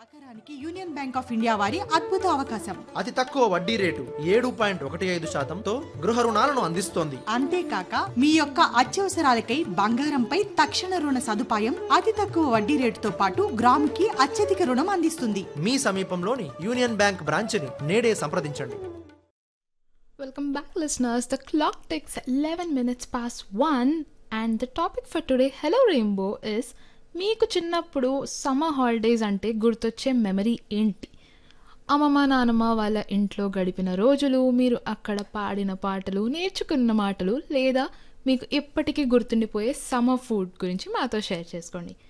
ఆఖరానికి Union Bank of India వారి అద్భుత అవకాశం అతి తక్కువ వడ్డీ రేటు ఏడు పాయింట్ ఒకటి ఐదు శాతంతో గృహ రుణాలను అందిస్తోంది అంతేకాక మీ యొక్క అత్యవసరాలకై బంగారంపై తక్షణ రుణ సదుపాయం అతి తక్కువ వడ్డీ రేటుతో పాటు గ్రాముకి అత్యధిక రుణం అందిస్తుంది మీ సమీపంలోని యూనియన్ బ్యాంక్ బ్రాంచ్ని నేడే సంప్రదించండి Welcome back, listeners. The clock ticks 11 minutes past 1, and the topic for today, Hello Rainbow, is మీకు చిన్నప్పుడు సమ్మర్ హాలిడేస్ అంటే గుర్తొచ్చే మెమరీ ఏంటి అమ్మమ్మ నానమ్మ వాళ్ళ ఇంట్లో గడిపిన రోజులు మీరు అక్కడ పాడిన పాటలు నేర్చుకున్న మాటలు లేదా మీకు ఇప్పటికీ గుర్తుండిపోయే సమ్మర్ ఫుడ్ గురించి మాతో షేర్ చేసుకోండి